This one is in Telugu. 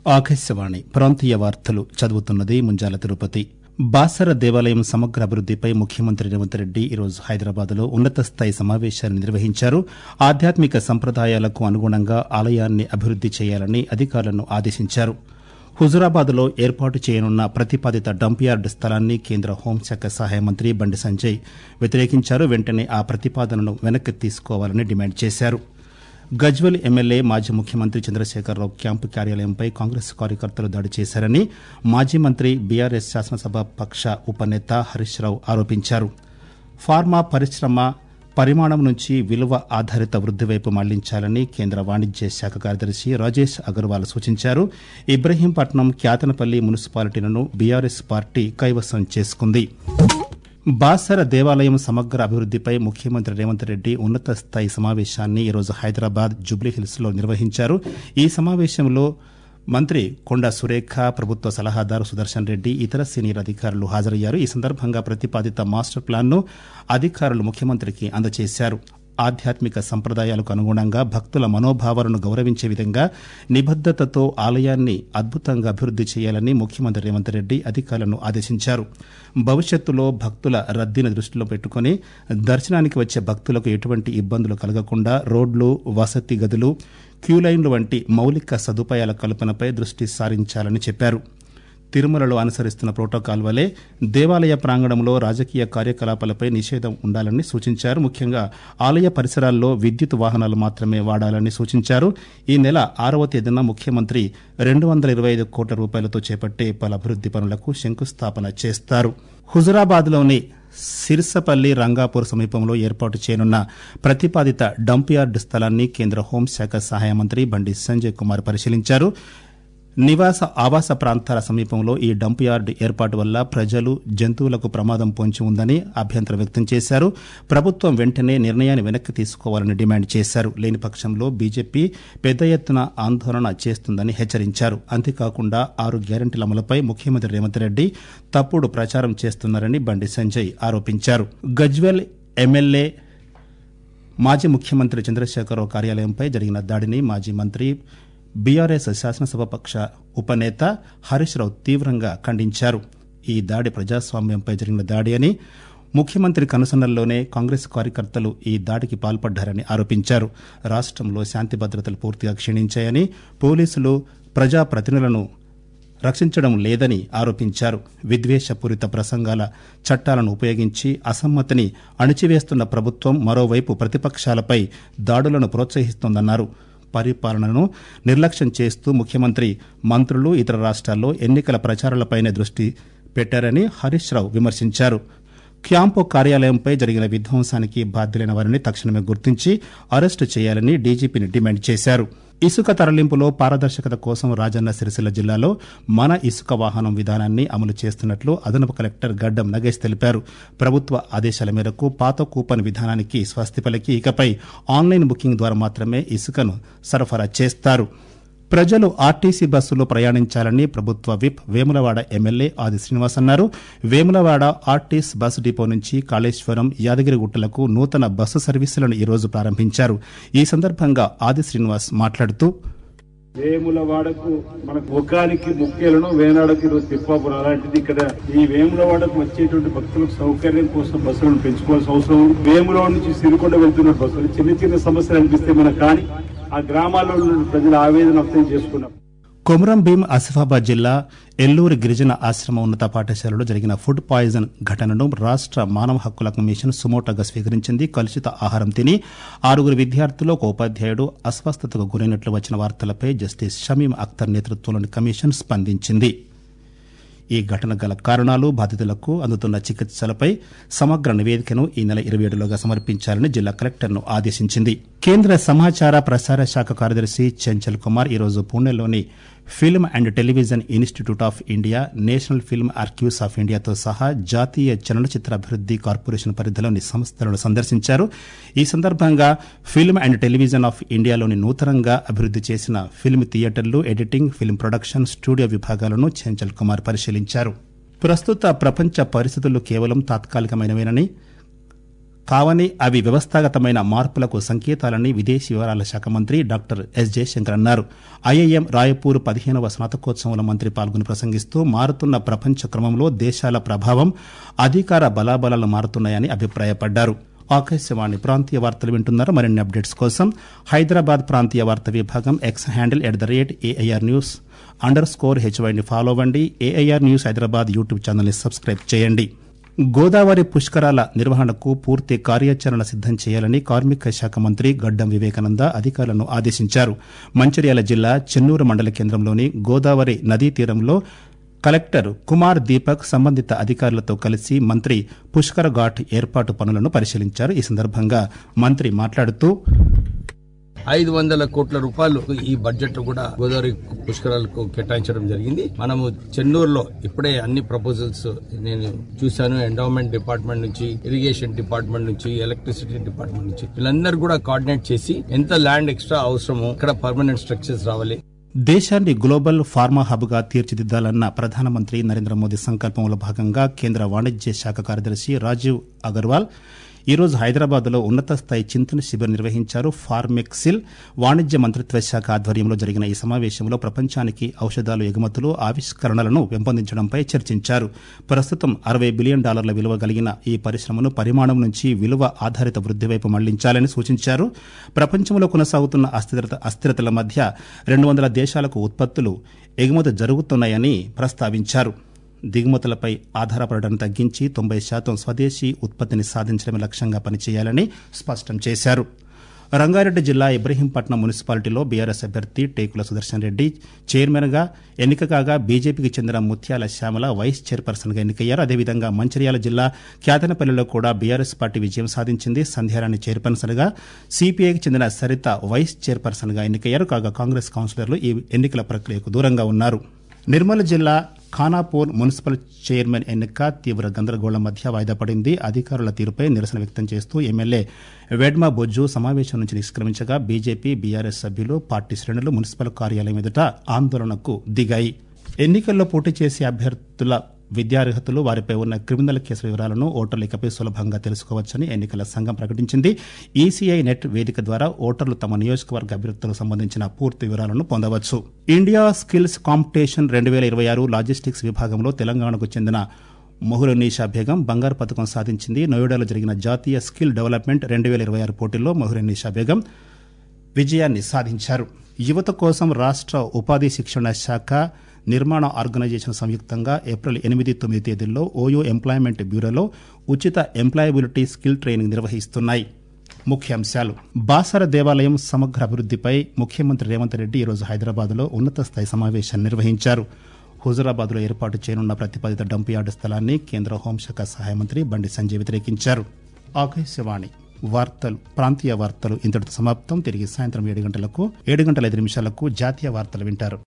ఆకాశవాణి ప్రాంతీయ వార్తలు చదువుతున్నది ముంజాల తిరుపతి బాసర దేవాలయం సమగ్ర అభివృద్దిపై ముఖ్యమంత్రి రేవంత్ రెడ్డి ఈరోజు హైదరాబాద్లో ఉన్నత స్థాయి సమావేశాన్ని నిర్వహించారు ఆధ్యాత్మిక సంప్రదాయాలకు అనుగుణంగా ఆలయాన్ని అభివృద్ది చేయాలని అధికారులను ఆదేశించారు హుజురాబాద్లో ఏర్పాటు చేయనున్న ప్రతిపాదిత డంప్ యార్డ్ స్థలాన్ని కేంద్ర హోంశాఖ సహాయ మంత్రి బండి సంజయ్ వ్యతిరేకించారు వెంటనే ఆ ప్రతిపాదనను వెనక్కి తీసుకోవాలని డిమాండ్ చేశారు గజ్వెల్ ఎమ్మెల్యే మాజీ ముఖ్యమంత్రి చంద్రశేఖరరావు క్యాంపు కార్యాలయంపై కాంగ్రెస్ కార్యకర్తలు దాడి చేశారని మాజీ మంత్రి బీఆర్ఎస్ శాసనసభ పక్ష ఉపనేత హరీష్ రావు ఆరోపించారు ఫార్మా పరిశ్రమ పరిమాణం నుంచి విలువ ఆధారిత వృద్ది వైపు మళ్లించాలని కేంద్ర వాణిజ్య శాఖ కార్యదర్శి రాజేష్ అగర్వాల్ సూచించారు ఇబ్రహీంపట్నం క్యాతనపల్లి మున్సిపాలిటీలను బీఆర్ఎస్ పార్టీ కైవసం చేసుకుంది బాసర దేవాలయం సమగ్ర అభివృద్దిపై ముఖ్యమంత్రి రేవంత్ రెడ్డి ఉన్నత స్థాయి సమావేశాన్ని ఈరోజు హైదరాబాద్ జుబ్లీహిల్స్ లో నిర్వహించారు ఈ సమావేశంలో మంత్రి కొండా సురేఖ ప్రభుత్వ సలహాదారు సుదర్శన్ రెడ్డి ఇతర సీనియర్ అధికారులు హాజరయ్యారు ఈ సందర్భంగా ప్రతిపాదిత మాస్టర్ ప్లాన్ను అధికారులు ముఖ్యమంత్రికి అందజేశారు ఆధ్యాత్మిక సంప్రదాయాలకు అనుగుణంగా భక్తుల మనోభావాలను గౌరవించే విధంగా నిబద్దతతో ఆలయాన్ని అద్భుతంగా అభివృద్ది చేయాలని ముఖ్యమంత్రి రేవంత్ రెడ్డి అధికారులను ఆదేశించారు భవిష్యత్తులో భక్తుల రద్దీని దృష్టిలో పెట్టుకుని దర్శనానికి వచ్చే భక్తులకు ఎటువంటి ఇబ్బందులు కలగకుండా రోడ్లు వసతి గదులు క్యూలైన్లు వంటి మౌలిక సదుపాయాల కల్పనపై దృష్టి సారించాలని చెప్పారు తిరుమలలో అనుసరిస్తున్న ప్రోటోకాల్ వలె దేవాలయ ప్రాంగణంలో రాజకీయ కార్యకలాపాలపై నిషేధం ఉండాలని సూచించారు ముఖ్యంగా ఆలయ పరిసరాల్లో విద్యుత్ వాహనాలు మాత్రమే వాడాలని సూచించారు ఈ నెల ఆరవ తేదీన ముఖ్యమంత్రి రెండు వందల ఇరవై ఐదు కోట్ల రూపాయలతో చేపట్టే పలు అభివృద్ది పనులకు శంకుస్థాపన చేస్తారు హుజురాబాద్లోని సిరిసపల్లి రంగాపూర్ సమీపంలో ఏర్పాటు చేయనున్న ప్రతిపాదిత డంప్ యార్డ్ స్థలాన్ని కేంద్ర హోంశాఖ సహాయ మంత్రి బండి సంజయ్ కుమార్ పరిశీలించారు నివాస ఆవాస ప్రాంతాల సమీపంలో ఈ డంప్ యార్డ్ ఏర్పాటు వల్ల ప్రజలు జంతువులకు ప్రమాదం పొంచి ఉందని అభ్యంతరం వ్యక్తం చేశారు ప్రభుత్వం వెంటనే నిర్ణయాన్ని వెనక్కి తీసుకోవాలని డిమాండ్ చేశారు లేని పక్షంలో బీజేపీ పెద్ద ఎత్తున ఆందోళన చేస్తుందని హెచ్చరించారు అంతేకాకుండా ఆరు గ్యారంటీల అమలుపై ముఖ్యమంత్రి రేవంత్ రెడ్డి తప్పుడు ప్రచారం చేస్తున్నారని బండి సంజయ్ ఆరోపించారు గజ్వెల్ ఎమ్మెల్యే మాజీ ముఖ్యమంత్రి చంద్రశేఖరరావు కార్యాలయంపై జరిగిన దాడిని మాజీ మంత్రి బీఆర్ఎస్ శాసనసభాపక్ష ఉపనేత హరీష్ రావు తీవ్రంగా ఖండించారు ఈ దాడి ప్రజాస్వామ్యంపై జరిగిన దాడి అని ముఖ్యమంత్రి కనుసన్నల్లోనే కాంగ్రెస్ కార్యకర్తలు ఈ దాడికి పాల్పడ్డారని ఆరోపించారు రాష్టంలో శాంతి భద్రతలు పూర్తిగా క్షీణించాయని పోలీసులు ప్రజాప్రతినిధులను రక్షించడం లేదని ఆరోపించారు విద్వేషపూరిత ప్రసంగాల చట్టాలను ఉపయోగించి అసమ్మతిని అణిచివేస్తున్న ప్రభుత్వం మరోవైపు ప్రతిపక్షాలపై దాడులను ప్రోత్సహిస్తోందన్నారు పరిపాలనను నిర్లక్ష్యం చేస్తూ ముఖ్యమంత్రి మంత్రులు ఇతర రాష్ట్రాల్లో ఎన్నికల ప్రచారాలపైనే దృష్టి పెట్టారని హరీష్ రావు విమర్శించారు క్యాంపు కార్యాలయంపై జరిగిన విధ్వంసానికి బాధ్యులైన వారిని తక్షణమే గుర్తించి అరెస్టు చేయాలని డీజీపీని డిమాండ్ చేశారు ఇసుక తరలింపులో పారదర్శకత కోసం రాజన్న సిరిసిల్ల జిల్లాలో మన ఇసుక వాహనం విధానాన్ని అమలు చేస్తున్నట్లు అదనపు కలెక్టర్ గడ్డం నగేష్ తెలిపారు ప్రభుత్వ ఆదేశాల మేరకు పాత కూపన్ విధానానికి స్వస్తి పలికి ఇకపై ఆన్లైన్ బుకింగ్ ద్వారా మాత్రమే ఇసుకను సరఫరా చేస్తారు ప్రజలు ఆర్టీసీ బస్సులో ప్రయాణించాలని ప్రభుత్వ విప్ వేములవాడ ఎమ్మెల్యే ఆది శ్రీనివాస్ అన్నారు వేములవాడ ఆర్టీస్ బస్సు డిపో నుంచి కాళేశ్వరం యాదగిరిగుట్టలకు నూతన బస్సు సర్వీసులను ఈరోజు ప్రారంభించారు ఈ సందర్భంగా ఆది శ్రీనివాస్ మాట్లాడుతూ వేములవాడకు మన ముఖానికి ముఖ్యలను వేనాడకు ఈరోజు తిప్పాపురం అలాంటిది ఇక్కడ ఈ వేములవాడకు వచ్చేటువంటి భక్తులకు సౌకర్యం కోసం బస్సులను పెంచుకోవాల్సిన అవసరం ఉంది. వేములవాడ నుంచి సిరికొండ వెళ్తున్న బస్సులు చిన్న చిన్న సమస్యలు అనిపిస్తే మనకు కానీ ఆ గ్రామాల్లో ఉన్న ప్రజల ఆవేదన అర్థం చేసుకున్నాం కొమరం భీం ఆసిఫాబాద్ జిల్లా ఎల్లూరు గిరిజన ఆశ్రమ ఉన్నత పాఠశాలలో జరిగిన ఫుడ్ పాయిజన్ ఘటనను రాష్ట్ర మానవ హక్కుల కమిషన్ సుమోటోగా స్వీకరించింది కలుషిత ఆహారం తిని ఆరుగురు విద్యార్థులు ఒక ఉపాధ్యాయుడు అస్వస్థతకు గురైనట్లు వచ్చిన వార్తలపై జస్టిస్ షమీం అఖ్తర్ నేతృత్వంలోని కమిషన్ స్పందించింది ఈ ఘటన గల కారణాలు బాధితులకు అందుతున్న చికిత్సలపై సమగ్ర నివేదికను ఈ నెల ఇరవై ఏడులోగా సమర్పించాలని జిల్లా కలెక్టర్ను ఆదేశించింది కేంద్ర సమాచార ప్రసార శాఖ కార్యదర్శి చెంచల్ కుమార్ ఈరోజు పూణెలోని film and television institute of India national film archives of ఇండియాతో సహా జాతీయ చలనచిత్ర అభివృద్ది కార్పొరేషన్ పరిధిలోని సంస్థలను సందర్శించారు ఈ సందర్భంగా ఫిల్మ్ అండ్ టెలివిజన్ ఆఫ్ ఇండియాలోని నూతనంగా అభివృద్ది చేసిన ఫిల్మ్ థియేటర్లు ఎడిటింగ్ ఫిల్మ్ ప్రొడక్షన్ స్టూడియో విభాగాలను చెంచల్ కుమార్ పరిశీలించారు ప్రస్తుత ప్రపంచ పరిస్థితులు కేవలం తాత్కాలికమైనవేనని కావని అవి వ్యవస్థాగతమైన మార్పులకు సంకేతాలని విదేశీ వ్యవహారాల శాఖ మంత్రి డాక్టర్ ఎస్ జయశంకర్ అన్నారు ఐఐఎం రాయపూర్ పదిహేనవ స్నాతకోత్సవంలో మంత్రి పాల్గొని ప్రసంగిస్తూ మారుతున్న ప్రపంచ క్రమంలో దేశాల ప్రభావం అధికార బలాబలాలు మారుతున్నాయని అభిప్రాయపడ్డారు ఆకాశవాణి ప్రాంతీయ వార్తలు వింటున్నారు మరిన్ని అప్డేట్స్ కోసం హైదరాబాద్ ప్రాంతీయ వార్తా విభాగం X handle at the rate AIR news underscore హెచ్వైని ఫాలో అవ్వండి ఏఐఆర్ న్యూస్ హైదరాబాద్ యూట్యూబ్ ఛానల్ని సబ్స్క్రైబ్ చేయండి గోదావరి పుష్కరాల నిర్వహణకు పూర్తి కార్యాచరణ సిద్దం చేయాలని కార్మిక శాఖ మంత్రి గడ్డం వివేకానంద అధికారులను ఆదేశించారు మంచిర్యాల జిల్లా చెన్నూరు మండల కేంద్రంలోని గోదావరి నదీ తీరంలో కలెక్టర్ కుమార్ దీపక్ సంబంధిత అధికారులతో కలిసి మంత్రి పుష్కర ఘాట్ ఏర్పాటు పనులను పరిశీలించారు ఈ సందర్భంగా మంత్రి మాట్లాడుతూ ఐదు వందల కోట్ల రూపాయలు ఈ బడ్జెట్ కూడా గోదావరి పుష్కరాలకు కేటాయించడం జరిగింది మనము చెన్నూరులో ఇప్పుడే అన్ని ప్రపోజల్స్ నేను చూశాను ఎండోమెంట్ డిపార్ట్మెంట్ నుంచి ఇరిగేషన్ డిపార్ట్మెంట్ నుంచి ఎలక్ట్రిసిటీ డిపార్ట్మెంట్ నుంచి వీళ్ళందరూ కూడా కోఆర్డినేట్ చేసి ఎంత ల్యాండ్ ఎక్స్ట్రా అవసరమో ఇక్కడ పర్మనెంట్ స్ట్రక్చర్స్ రావాలి దేశాన్ని గ్లోబల్ ఫార్మా హబ్గా తీర్చిదిద్దాలన్న ప్రధానమంత్రి నరేంద్ర మోదీ సంకల్పంలో భాగంగా కేంద్ర వాణిజ్య శాఖ కార్యదర్శి రాజీవ్ అగర్వాల్ ఈరోజు హైదరాబాద్లో ఉన్నత స్థాయి చింతన శిబిరం నిర్వహించారు ఫార్మెక్సిల్ వాణిజ్య మంత్రిత్వ శాఖ ఆధ్వర్యంలో జరిగిన ఈ సమావేశంలో ప్రపంచానికి ఔషధాలు ఎగుమతులు ఆవిష్కరణలను పెంపొందించడంపై చర్చించారు ప్రస్తుతం అరవై బిలియన్ డాలర్ల విలువ కలిగిన ఈ పరిశ్రమను పరిమాణం నుంచి విలువ ఆధారిత వృద్ధి వైపు మళ్లించాలని సూచించారు ప్రపంచంలో కొనసాగుతున్న అస్థిరత అస్థిరతల మధ్య రెండు వందల దేశాలకు ఉత్పత్తులు ఎగుమతి జరుగుతున్నాయని ప్రస్తావించారు దిగుమతులపై ఆధారపడడం తగ్గించి తొంభై శాతం స్వదేశీ ఉత్పత్తిని సాధించడమే లక్ష్యంగా పనిచేయాలని స్పష్టం చేశారు రంగారెడ్డి జిల్లా ఇబ్రహీంపట్నం మున్సిపాలిటీలో బీఆర్ఎస్ అభ్యర్థి టేకుల సుదర్శన్ రెడ్డి చైర్మన్గా ఎన్నిక కాగా బీజేపీకి చెందిన ముత్యాల శ్యామల వైస్ చైర్పర్సన్గా ఎన్నికయ్యారు అదేవిధంగా మంచిర్యాల జిల్లా క్యాతనపల్లిలో కూడా బీఆర్ఎస్ పార్టీ విజయం సాధించింది సంధ్యారాణి చైర్పర్సన్గా సిపిఐకి చెందిన సరిత వైస్ చైర్పర్సన్గా ఎన్నికయ్యారు కాగా కాంగ్రెస్ కౌన్సిలర్లు ఈ ఎన్నికల ప్రక్రియకు దూరంగా ఉన్నారు నిర్మల్ జిల్లా ఖానాపూర్ మున్సిపల్ చైర్మన్ ఎన్నిక తీవ్ర గందరగోళం మధ్య వాయిదా పడింది అధికారుల తీరుపై నిరసన వ్యక్తం చేస్తూ ఎమ్మెల్యే వెడ్మా బొజ్జు సమావేశం నుంచి నిష్క్రమించగా బీజేపీ బీఆర్ఎస్ సభ్యులు పార్టీ శ్రేణులు మున్సిపల్ కార్యాలయం ఎదుట ఆందోళనకు దిగాయి ఎన్నికల్లో పోటీ చేసే అభ్యర్థుల విద్యార్హతలు వారిపై ఉన్న క్రిమినల్ కేసు వివరాలను ఓటర్లు ఇకపై సులభంగా తెలుసుకోవచ్చని ఎన్నికల సంఘం ప్రకటించింది ఈసీఐ నెట్ వేదిక ద్వారా ఓటర్లు తమ నియోజకవర్గ అభ్యర్థులకు సంబంధించిన పూర్తి వివరాలను పొందవచ్చు ఇండియా స్కిల్స్ కాంపిటీషన్ రెండు వేల ఇరవై ఆరు లాజిస్టిక్స్ విభాగంలో తెలంగాణకు చెందిన మొహురనీషా బేగం బంగారు పథకం సాధించింది నోయిడాలో జరిగిన జాతీయ స్కిల్ డెవలప్మెంట్ రెండు వేల ఇరవై ఆరు పోటీల్లో మొహురనీషా బేగం విజయాన్ని సాధించారు యువత కోసం రాష్ట్ర ఉపాధి శిక్షణ శాఖ నిర్మాణ ఆర్గనైజేషన్ సంయుక్తంగా ఏప్రిల్ ఎనిమిది తొమ్మిది తేదీల్లో ఓయో ఎంప్లాయ్మెంట్ బ్యూరోలో ఉచిత ఎంప్లాయబిలిటీ స్కిల్ ట్రైనింగ్ నిర్వహిస్తున్నాయి ముఖ్యాంశాలు బాసర దేవాలయం సమగ్ర అభివృద్దిపై ముఖ్యమంత్రి రేవంత్ రెడ్డి ఈరోజు హైదరాబాద్లో ఉన్నత స్థాయి సమావేశాన్ని నిర్వహించారు హుజురాబాద్లో ఏర్పాటు చేయనున్న ప్రతిపాదిత డంప్ యార్డు స్థలాన్ని కేంద్ర హోంశాఖ సహాయ మంత్రి బండి సంజయ్ వ్యతిరేకించారు ఆకాశవాణి వార్తలు ప్రాంతీయ వార్తలు ఇంతటితో సమాప్తం తిరిగి సాయంత్రం ఏడు గంటలకు ఏడు గంటల ఐదు నిమిషాలకు జాతీయ వార్తలు వింటారు